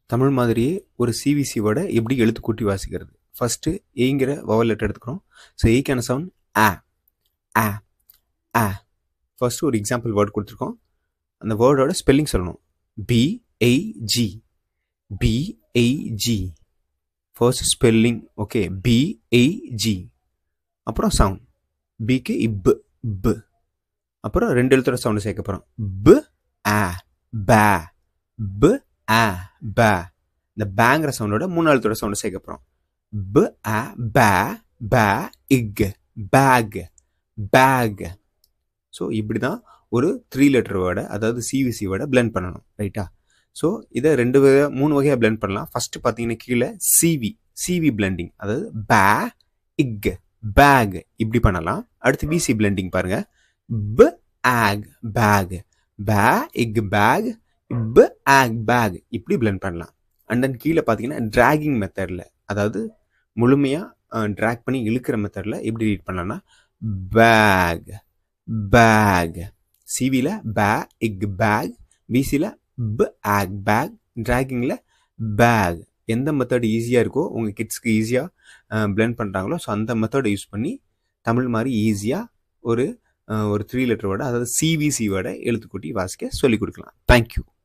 தமிழ் மாதிரியே ஒரு சிவிசி வேர்டை எப்படி எழுத்து கூட்டி வாசிக்கிறது ஃபஸ்ட்டு ஏங்கிற வவல் லெட்டர் எடுத்துக்கிறோம் ஸோ ஏக்கான சவுண்ட் ஆ ஆ ஆ ஃபர்ஸ்ட் ஒரு எக்ஸாம்பிள் வேர்டு கொடுத்துருக்கோம் அந்த வேர்டோட ஸ்பெல்லிங் சொல்லணும் B A G B A G first spelling okay B A G அப்புறம் சவுண்ட் பிக்கு இப் பு அப்புறம் ரெண்டு எழுத்தோட சவுண்டு சேர்க்க போகிறோம் பு ஆ பே பு ஆ பே இந்த பேங்கிற சவுண்டோட மூணு எழுத்தோட சவுண்டு சேர்க்க போகிறோம் பு ஆ பே பே இக் பேக் பேக் ஸோ இப்படி தான் ஒரு த்ரீ லெட்டர் வேர்டை அதாவது சிவிசி வேர்டை பிளெண்ட் பண்ணணும் ரைட்டா ஸோ இதை ரெண்டு வகை மூணு வகையாக பிளெண்ட் பண்ணலாம் ஃபஸ்ட்டு பார்த்தீங்கன்னா கீழே சிவி சிவி பிளெண்டிங் அதாவது பே இக் பேக் இப்படி பண்ணலாம் அடுத்து பிசி பிளெண்டிங் பாருங்க ப ஆக் பேக் பே இக் பேக் ப ஆக் பேக் இப்படி பிளெண்ட் பண்ணலாம் அண்ட் தென் கீழே பார்த்தீங்கன்னா ட்ராகிங் மெத்தடில் அதாவது முழுமையாக ட்ராக் பண்ணி இழுக்கிற மெத்தடில் எப்படி ரீட் பண்ணலாம்னா பேக் பேக் சிவியில் பே இக் பேக் பிசியில் ப ஆக் பேக் ட்ராகிங்கில் பேக் எந்த மெத்தட் ஈஸியாக இருக்கோ உங்கள் கிட்ஸ்க்கு ஈஸியாக பிளெண்ட் பண்ணுறாங்களோ ஸோ அந்த மெத்தடை யூஸ் பண்ணி தமிழ் மாதிரி ஈஸியாக ஒரு ஒரு த்ரீ லெட்டர் வேர்டை அதாவது சிவிசி வேர்டை எழுத்துக்கூட்டி வாசிக்க சொல்லிக் கொடுக்கலாம் தேங்க்யூ